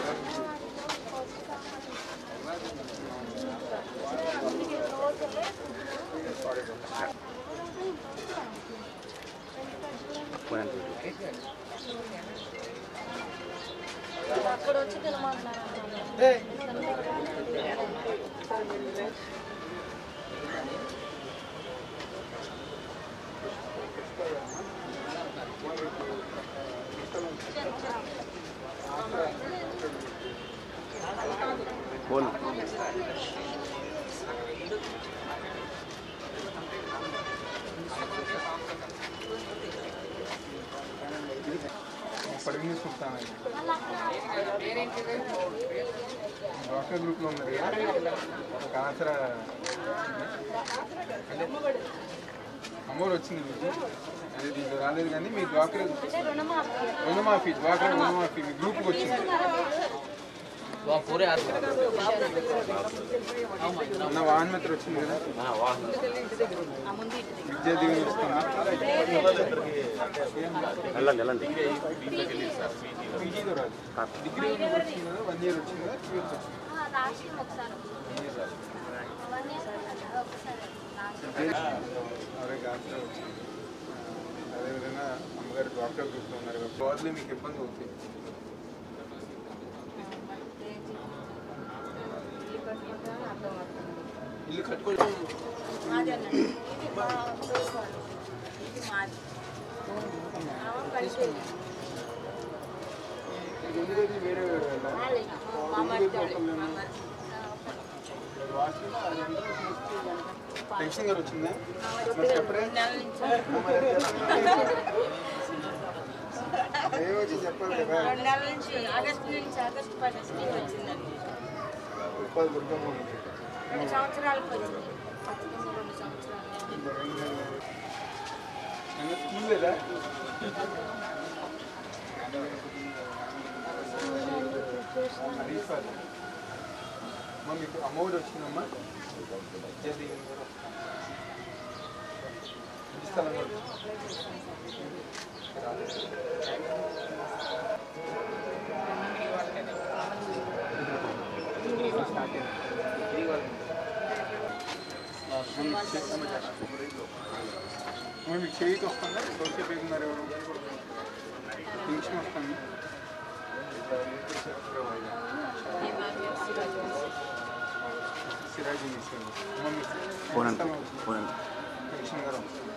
అక్కడ వచ్చి తినమంటున్నారు పడిగిన చూస్తాను డాక్టర్ గ్రూప్లో ఉన్నారు కదా ఒక ఆసరా అమౌంట్ వచ్చింది మీకు అదే దీంట్లో రాలేదు కానీ మీ డాక్టర్ అంటే రుణమాఫీ రుణమాఫీ డ్వాక్రా రుణమాఫీ మీ గ్రూప్కి వచ్చింది అన్న వాహన మిత్ర వచ్చింది కదా విద్యా దీవెన వస్తుంది వెళ్ళండి వెళ్ళండి పీజీతో రాదు డిగ్రీ వచ్చింది కదా వన్ ఇయర్ వచ్చింది కదా టూ ఇయర్స్ వచ్చింది లాస్ట్ టైం ఒకసారి వన్ ఇయర్ ఒకసారి లాస్ట్ అవరే గాస్ట్రా వచ్చింది ఆ, అదేవిధంగా అమ్మగారు డాక్టర్ గ్రూప్లో ఉన్నారు కదా బాడీలో మీకు ఇబ్బంది అవుతుంది ఇల్లు కట్టుకోవడం ఇది ఉండేది వేరే వేరే పెన్షన్ గారు వచ్చిందా మరి చెప్పడే ఏమో వచ్చి చెప్పాలి కదా రెండు నెలల నుంచి ఆగస్టు నుంచి ఆగస్టు పదిహేను నుంచి వచ్చిందండి ఉపాధి దుర్గమ్మ ఉంది. రెండు సంవత్సరాలకు వచ్చింది రెండు సంవత్సరాలు నిన్న స్కూల్ లేదా హరీష్ ఫాదర్. అమ్మా మీకు అమౌంట్ వచ్చిందమ్మా విద్యాదీవెన కూడా వస్తుంది. ఇంటి స్థలం కూడా వచ్చింది. స్టార్ట్ అయింది. మరి మీకు చేయికి వస్తుందా సోషల్ పేరున్నారు ఎవరు పెన్షన్ వస్తుంది సిరాజీ తీసుకెళ్ళి అమ్మ మీకు పోనండి పెన్షన్ వస్తుంది. పోనండి పెన్షన్ కూడా వస్తుంది.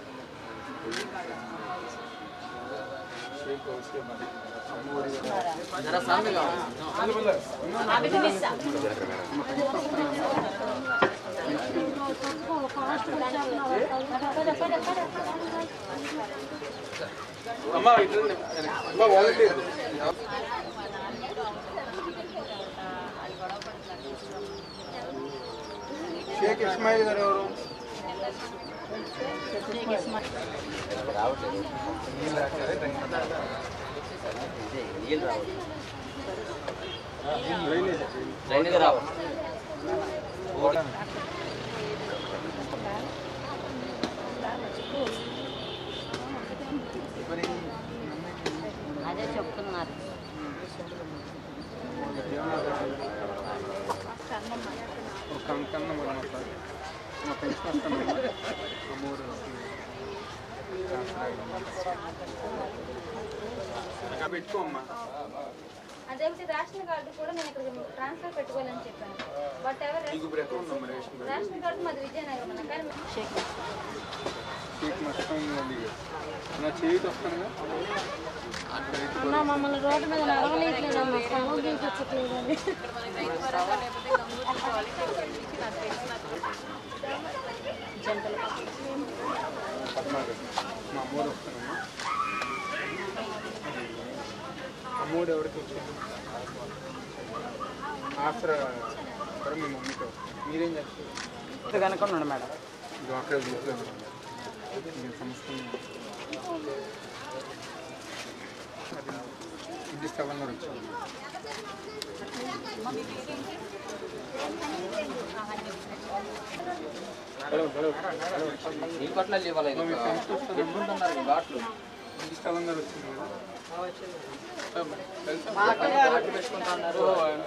షేక్ ఓకే మరి. అమ్మఒడి కూడా. అందులో పిల్ల, ఉన్నా? అమ్మ పెన్షన్ వస్తుందమ్మా. అమ్మ ఇట్లా అమ్మ వాలంటీర్ షేక్ ఇస్మాయిల్ గారు ఎవరు నీళ్ళు రాశారే, ధన్యవాదాలు. డ్రైనేజ్. మరి అదే చెప్తున్నారు ఒక కన్నా మరి మొత్తం మా పెన్షన్ వస్తాను అమ్మఒడి వస్తుంది పెట్టుకో అమ్మా అదేమిటి రేషన్ కార్డు కూడా నేను ఇక్కడ ట్రాన్స్ఫర్ పెట్టుకోవాలని చెప్పాను బట్ ఎవరు నీకు ఇప్పుడు ఎక్కడ ఉందమ్మా రేషన్ కార్డు రేషన్ కార్డు మాది విజయనగరం అన్న కానీ కేక్ మొత్తం ఉంది నా చేయికి వస్తానుగా అన్న మమ్మల్ని రోడ్డు మీద నడవలేట్లేదు అమ్మ పొలం తీసుకొచ్చట్లేదు అని పద్మాగర్ మా అమ్మోడు వస్తానమ్మా అమ్మోడు ఎవరికి వచ్చింది ఆసరా కూడా మీ మమ్మీతో మీరేం చేస్తారు కనుక్కున్నాడు మేడం డాక్టర్ ఇంట్లో మీ సంస్థ అది ఇంటి స్థలం కూడా వచ్చింది ఈ పట్ల ఇవ్వాలి మీ సంస్థ వస్తుందమ్మా ఇంటి స్థలం కూడా వచ్చింది కదా పార్టీ పెట్టుకుంటా ఉన్నారు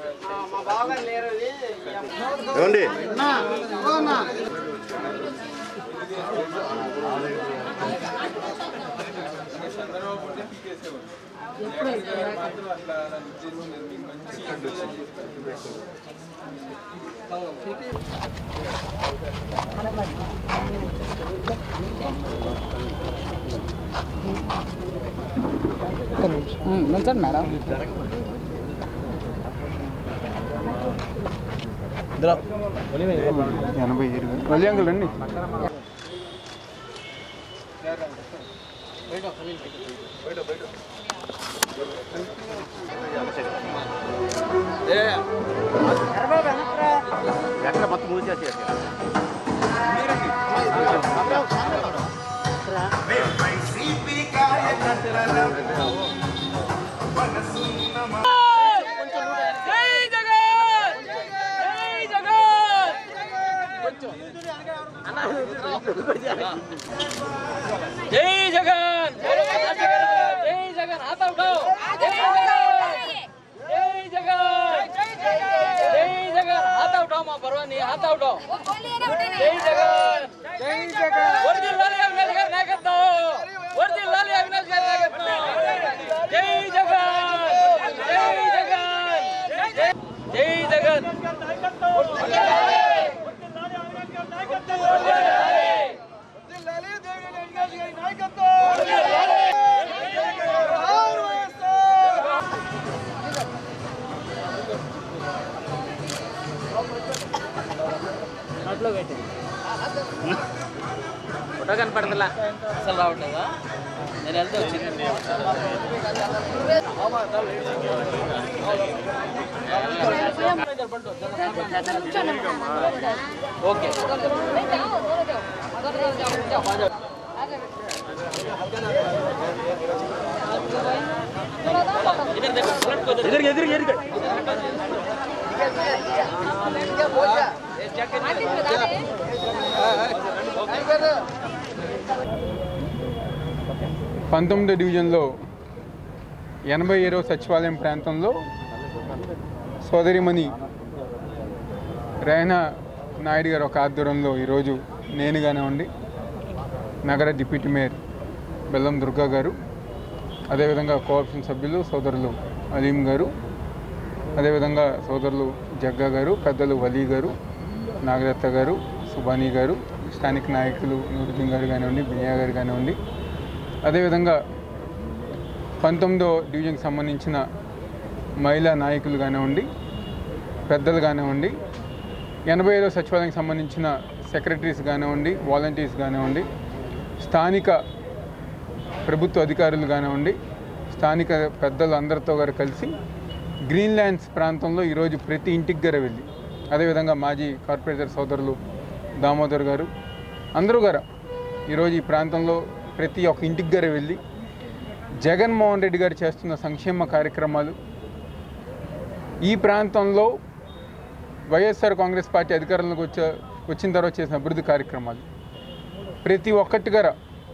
ఏమండి నిల్చండి మేడం ఎనభై ఇరవై మళ్ళీ అంకుల్ రండి ఎక్కడ మొత్తం మూసేసి జై జగన్ జై జగన్ హాత ఉఠాओ జై జగన్ జై జగన్ జై జగన్ హాత ఉఠాओ మా పర్వాని హాత ఉఠాओ జై జగన్ జై జగన్ వర్ది లాలి అవినాష్ గారి నాయకత్వం వర్ది లాలి అవినాష్ గారి నాయకత్వం జై జగన్ జై జగన్ జై జగన్ ఫోటో కనపడతలా అసలు రావట్లేదా నేను వెళ్తే వచ్చింది ఓకే ఎదురు ఎదురు ఎదురు పంతొమ్మిదో డివిజన్లో ఎనభై ఏడవ సచివాలయం ప్రాంతంలో సోదరిమణి రేహనా నాయుడు గారు ఒక ఆధ్వర్యంలో ఈరోజు నేను కానివ్వండి నగర డిప్యూటీ మేయర్ బెల్లం దుర్గా గారు అదేవిధంగా కోఆప్షన్ సభ్యులు సోదరులు అలీం గారు అదేవిధంగా సోదరులు జగ్గా గారు పెద్దలు వలీ గారు నాగదత్త గారు సుబానీ గారు స్థానిక నాయకులు నూరుద్దీన్ గారు కానివ్వండి బినియా గారు కానివ్వండి అదేవిధంగా పంతొమ్మిదో డివిజన్కి సంబంధించిన మహిళా నాయకులు కానివ్వండి పెద్దలు కానివ్వండి ఎనభై ఐదో సచివాలయానికి సంబంధించిన సెక్రటరీస్ కానివ్వండి వాలంటీర్స్ కానివ్వండి స్థానిక ప్రభుత్వ అధికారులు కానివ్వండి స్థానిక పెద్దలు అందరితో గారు కలిసి గ్రీన్ ల్యాండ్స్ ప్రాంతంలో ఈరోజు ప్రతి ఇంటికి గారు వెళ్ళి అదేవిధంగా మాజీ కార్పొరేటర్ సోదరులు దామోదర్ గారు అందరూ గారు ఈరోజు ఈ ప్రాంతంలో ప్రతి ఒక్క ఇంటికి గారు వెళ్ళి జగన్మోహన్ రెడ్డి గారు చేస్తున్న సంక్షేమ కార్యక్రమాలు ఈ ప్రాంతంలో వైఎస్ఆర్ కాంగ్రెస్ పార్టీ అధికారంలోకి వచ్చే వచ్చిన తర్వాత చేసిన అభివృద్ధి కార్యక్రమాలు ప్రతి ఒక్కటి గార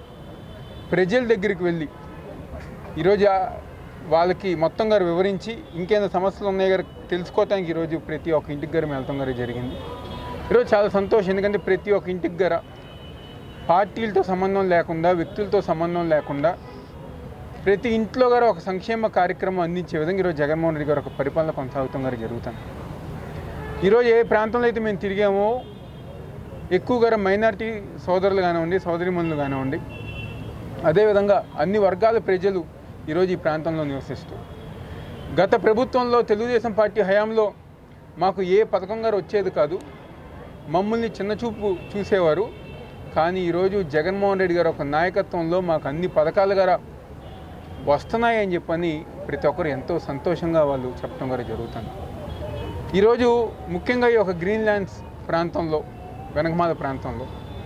ప్రజల దగ్గరికి వెళ్ళి ఈరోజు ఆ- వాళ్ళకి మొత్తం గారు వివరించి ఇంకేమైనా సమస్యలు ఉన్నాయి గారు తెలుసుకోవటానికి ఈరోజు ప్రతి ఒక్క ఇంటికి గారు వెళ్తాం గారు జరిగింది ఈరోజు చాలా సంతోషం ఎందుకంటే ప్రతి ఒక్క ఇంటికి గార పార్టీలతో సంబంధం లేకుండా వ్యక్తులతో సంబంధం లేకుండా ప్రతి ఇంట్లో గారు ఒక సంక్షేమ కార్యక్రమం అందించే విధంగా ఈరోజు జగన్మోహన్ రెడ్డి గారు ఒక పరిపాలన కొనసాగుతాం గారు జరుగుతుంది ఈరోజు ఏ ప్రాంతంలో అయితే మేము తిరిగామో ఎక్కువగా మైనారిటీ సోదరులు కానివ్వండి సోదరిమణులు కానివ్వండి అదేవిధంగా అన్ని వర్గాల ప్రజలు ఈరోజు ఈ ప్రాంతంలో నివసిస్తూ గత ప్రభుత్వంలో తెలుగుదేశం పార్టీ హయాంలో మాకు ఏ పథకం గారు వచ్చేది కాదు మమ్మల్ని చిన్నచూపు చూసేవారు కానీ ఈరోజు జగన్మోహన్ రెడ్డి గారు ఒక నాయకత్వంలో మాకు అన్ని పథకాలు గారా వస్తున్నాయి అని చెప్పని ప్రతి ఒక్కరు ఎంతో సంతోషంగా వాళ్ళు చెప్పడం గారు జరుగుతుంది ఈరోజు ముఖ్యంగా ఈ ఒక గ్రీన్ ల్యాండ్స్ ప్రాంతంలో వెనకమాల ప్రాంతంలో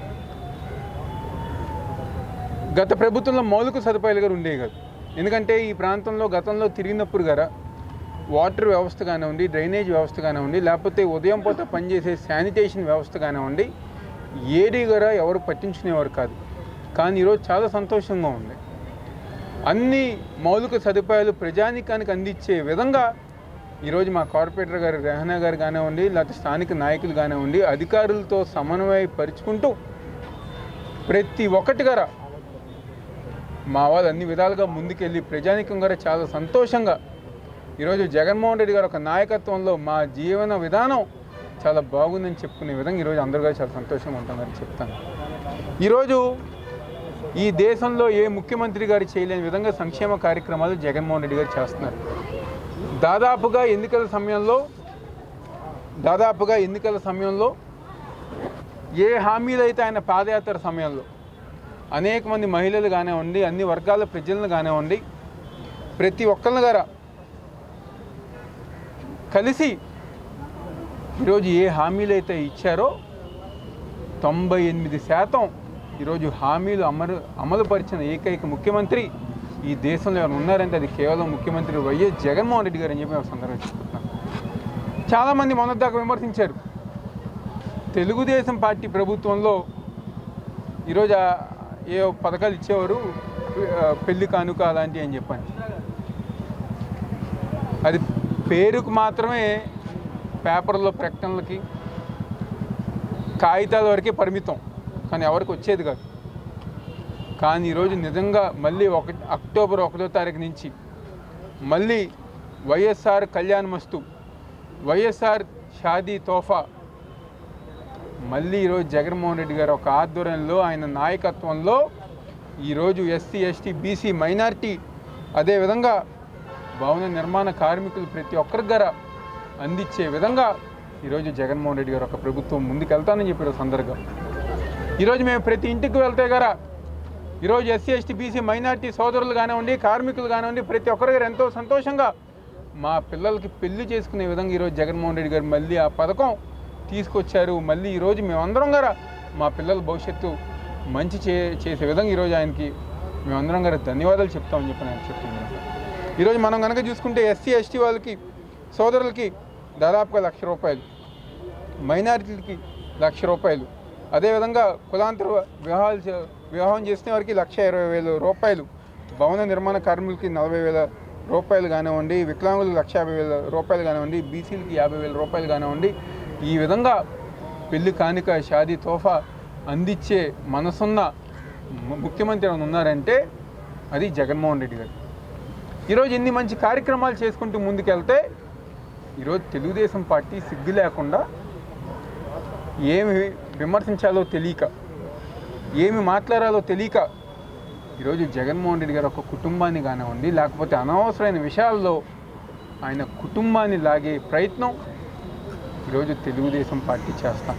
గత ప్రభుత్వంలో మౌలిక సదుపాయాలు గారు ఉండేవి కాదు ఎందుకంటే ఈ ప్రాంతంలో గతంలో తిరిగినప్పుడు గారా వాటర్ వ్యవస్థ కానివ్వండి డ్రైనేజ్ వ్యవస్థ కానివ్వండి లేకపోతే ఉదయం పూట పనిచేసే శానిటేషన్ వ్యవస్థ కానివ్వండి ఏది గారా ఎవరు పట్టించుకునేవారు కాదు కానీ ఈరోజు చాలా సంతోషంగా ఉంది అన్ని మౌలిక సదుపాయాలు ప్రజానికానికి అందించే విధంగా ఈరోజు మా కార్పొరేటర్ గారు రెహనా గారు కానివ్వండి లేకపోతే స్థానిక నాయకులు కానివ్వండి అధికారులతో సమన్వయపరుచుకుంటూ ప్రతి ఒక్కటి గారా మా వాళ్ళు అన్ని విధాలుగా ముందుకెళ్ళి ప్రజానికం గారు చాలా సంతోషంగా ఈరోజు జగన్మోహన్ రెడ్డి గారు ఒక నాయకత్వంలో మా జీవన విధానం చాలా బాగుందని చెప్పుకునే విధంగా ఈరోజు అందరూ కూడా చాలా సంతోషంగా ఉంటామని చెప్తాను ఈరోజు ఈ దేశంలో ఏ ముఖ్యమంత్రి గారు చేయలేని విధంగా సంక్షేమ కార్యక్రమాలు జగన్మోహన్ రెడ్డి గారు చేస్తున్నారు దాదాపుగా ఎన్నికల సమయంలో దాదాపుగా ఎన్నికల సమయంలో ఏ హామీలు అయితే ఆయన పాదయాత్ర సమయంలో అనేక మంది మహిళలు కానివ్వండి అన్ని వర్గాల ప్రజలను కానివ్వండి ప్రతి ఒక్కరిని గారా కలిసి ఈరోజు ఏ హామీలు అయితే ఇచ్చారో తొంభై ఎనిమిది శాతం ఈరోజు హామీలు అమలు అమలుపరిచిన ఏకైక ముఖ్యమంత్రి ఈ దేశంలో ఎవరు ఉన్నారంటే అది కేవలం ముఖ్యమంత్రి వైఎస్ జగన్మోహన్ రెడ్డి గారు అని చెప్పి మేము సందర్భంగా చెప్పుకుంటున్నాం చాలామంది మొన్నటిదాకా విమర్శించారు తెలుగుదేశం పార్టీ ప్రభుత్వంలో ఈరోజు ఆ ఏ పథకాలు ఇచ్చేవారు ఆ, పెళ్లి కానుక అలాంటివి అని చెప్పని అది పేరుకు మాత్రమే పేపర్లో ప్రకటనలకి కాగితాల వరకే పరిమితం కానీ ఎవరికి వచ్చేది కాదు కానీ ఈరోజు నిజంగా మళ్ళీ ఒక అక్టోబర్ ఒకటో తారీఖు నుంచి మళ్ళీ వైఎస్ఆర్ కళ్యాణ్ మస్తు వైఎస్ఆర్ షాదీ తోఫా మళ్ళీ ఈరోజు జగన్మోహన్ రెడ్డి గారు ఒక ఆధ్వర్యంలో ఆయన నాయకత్వంలో ఈరోజు ఎస్సీ ఎస్టీ బీసీ మైనార్టీ అదేవిధంగా భవన నిర్మాణ కార్మికులు ప్రతి ఒక్కరి గార అందించే విధంగా ఈరోజు జగన్మోహన్ రెడ్డి గారు ఒక ప్రభుత్వం ముందుకెళ్తానని చెప్పారు సందర్భంగా ఈరోజు మేము ప్రతి ఇంటికి వెళ్తే గారా ఈరోజు ఎస్సీ ఎస్టీ బీసీ మైనార్టీ సోదరులు కానివ్వండి కార్మికులు కానివ్వండి ప్రతి ఒక్కరి గారు ఎంతో సంతోషంగా మా పిల్లలకి పెళ్లి చేసుకునే విధంగా ఈరోజు జగన్మోహన్ రెడ్డి గారు మళ్ళీ ఆ పథకం తీసుకొచ్చారు మళ్ళీ ఈరోజు మేమందరం గారా మా పిల్లల భవిష్యత్తు మంచి చే చేసే విధంగా ఈరోజు ఆయనకి మేమందరం గారు ధన్యవాదాలు చెప్తామని చెప్పి నేను చెప్తున్నాను ఈరోజు మనం కనుక చూసుకుంటే ఎస్సీ ఎస్టీ వాళ్ళకి సోదరులకి దాదాపుగా లక్ష రూపాయలు మైనారిటీలకి లక్ష రూపాయలు అదేవిధంగా కులాంతర వివాహాలు చే- వివాహం చేసిన వారికి లక్ష ఇరవై వేల రూపాయలు భవన నిర్మాణ కార్మికులకి నలభై వేల రూపాయలు కానివ్వండి వికలాంగులకు లక్ష యాభై వేల రూపాయలు కానివ్వండి బీసీలకి యాభై వేల రూపాయలు కానివ్వండి ఈ విధంగా పెళ్లి కానుక షాదీ తోఫా అందించే మనసున్న ము- ముఖ్యమంత్రి ఏమైనా ఉన్నారంటే అది జగన్మోహన్ రెడ్డి గారు ఈరోజు ఎన్ని మంచి కార్యక్రమాలు చేసుకుంటూ ముందుకెళ్తే ఈరోజు తెలుగుదేశం పార్టీ సిగ్గు లేకుండా ఏమి విమర్శించాలో తెలియక ఏమి మాట్లాడాలో తెలియక ఈరోజు జగన్మోహన్ రెడ్డి గారు ఒక కుటుంబాన్ని కానివ్వండి లేకపోతే అనవసరమైన విషయాల్లో ఆయన కుటుంబాన్ని లాగే ప్రయత్నం ఈరోజు తెలుగుదేశం పార్టీ చేస్తాం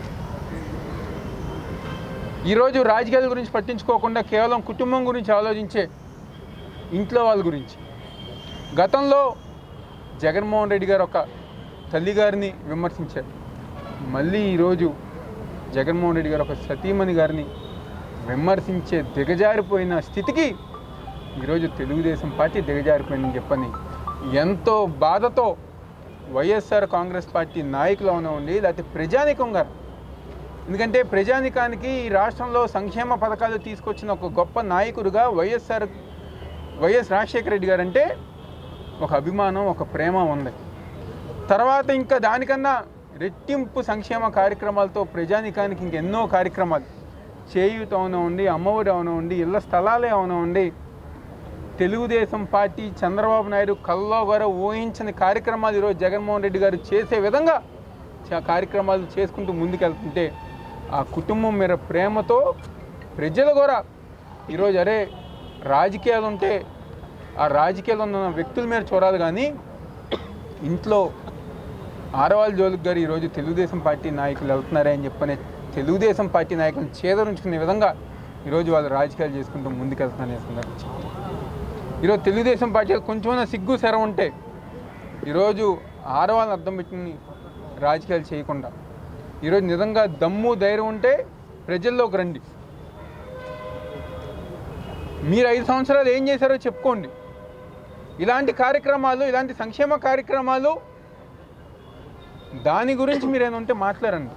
ఈరోజు రాజకీయాల గురించి పట్టించుకోకుండా కేవలం కుటుంబం గురించి ఆలోచించే ఇంట్లో వాళ్ళ గురించి గతంలో జగన్మోహన్ రెడ్డి గారు ఒక తల్లిగారిని విమర్శించారు మళ్ళీ ఈరోజు జగన్మోహన్ రెడ్డి గారు ఒక సతీమణి గారిని విమర్శించే దిగజారిపోయిన స్థితికి ఈరోజు తెలుగుదేశం పార్టీ దిగజారిపోయిందని చెప్పని ఎంతో బాధతో వైఎస్ఆర్ కాంగ్రెస్ పార్టీ నాయకులు అవనివ్వండి లేకపోతే ప్రజానికం గారు ఎందుకంటే ప్రజానికానికి ఈ రాష్ట్రంలో సంక్షేమ పథకాలు తీసుకొచ్చిన ఒక గొప్ప నాయకుడిగా వైఎస్ఆర్ వైఎస్ రాజశేఖర రెడ్డి గారు అంటే ఒక అభిమానం ఒక ప్రేమ ఉంది తర్వాత ఇంకా దానికన్నా రెట్టింపు సంక్షేమ కార్యక్రమాలతో ప్రజానికానికి ఇంకెన్నో కార్యక్రమాలు చేయూత అవనివ్వండి అమ్మఒడి అవనివ్వండి ఇళ్ల స్థలాలే అవనివ్వండి తెలుగుదేశం పార్టీ చంద్రబాబు నాయుడు కల్లో కూడా ఊహించని కార్యక్రమాలు ఈరోజు జగన్మోహన్ రెడ్డి గారు చేసే విధంగా చా- కార్యక్రమాలు చేసుకుంటూ ముందుకెళ్తుంటే ఆ కుటుంబం మీద ప్రేమతో ప్రజలు కూడా ఈరోజు అరే రాజకీయాలు ఉంటే ఆ రాజకీయాలు ఉన్న వ్యక్తుల మీద చూడాలి కానీ ఇంట్లో ఆరవాళ్ళ జోలికి గారు ఈరోజు తెలుగుదేశం పార్టీ నాయకులు వెళ్తున్నారే అని చెప్పని తెలుగుదేశం పార్టీ నాయకులను చేదరించుకునే విధంగా ఈరోజు వాళ్ళు రాజకీయాలు చేసుకుంటూ ముందుకెళ్తున్నారనే సందర్భం ఈరోజు తెలుగుదేశం పార్టీలో కొంచెమైనా సిగ్గు సెర ఉంటే ఈరోజు ఆడవాళ్ళని అర్థం పెట్టుకుని రాజకీయాలు చేయకుండా ఈరోజు నిజంగా దమ్ము ధైర్యం ఉంటే ప్రజల్లోకి రండి మీరు ఐదు సంవత్సరాలు ఏం చేశారో చెప్పుకోండి ఇలాంటి కార్యక్రమాలు ఇలాంటి సంక్షేమ కార్యక్రమాలు దాని గురించి మీరు ఏమైనా ఉంటే మాట్లాడండి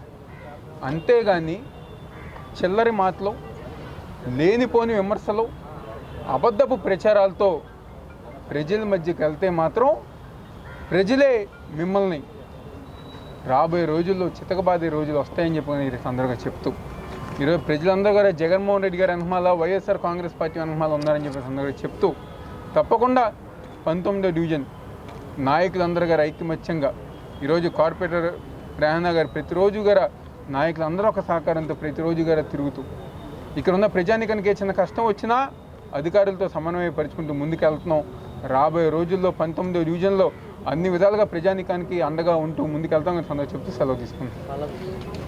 అంతేగాని చిల్లరి మాటలు లేనిపోని విమర్శలు అబద్ధపు ప్రచారాలతో ప్రజల మధ్యకి వెళ్తే మాత్రం ప్రజలే మిమ్మల్ని రాబోయే రోజుల్లో చితకబాదే రోజులు వస్తాయని చెప్పి ఈ సందర్భంగా చెప్తూ ఈరోజు ప్రజలందరూ కూడా జగన్మోహన్ రెడ్డి గారి అనుమాల వైఎస్ఆర్ కాంగ్రెస్ పార్టీ అనుమాలు ఉన్నారని చెప్పి సందర్భంగా చెప్తూ తప్పకుండా పంతొమ్మిదో డివిజన్ నాయకులందరూ గారు ఐకమత్యంగా ఈరోజు కార్పొరేటర్ రేహనా గారు ప్రతిరోజు గారు నాయకులందరూ ఒక సహకారంతో ప్రతిరోజు గారు తిరుగుతూ ఇక్కడ ఉన్న ప్రజానికానికి చిన్న కష్టం వచ్చినా అధికారులతో సమన్వయపరుచుకుంటూ ముందుకెళ్తున్నాం రాబోయే రోజుల్లో పంతొమ్మిదో డివిజన్లో అన్ని విధాలుగా ప్రజానికానికి అండగా ఉంటూ ముందుకెళ్తామని సందర్భంగా చెప్తూ సెలవు తీసుకుంటాం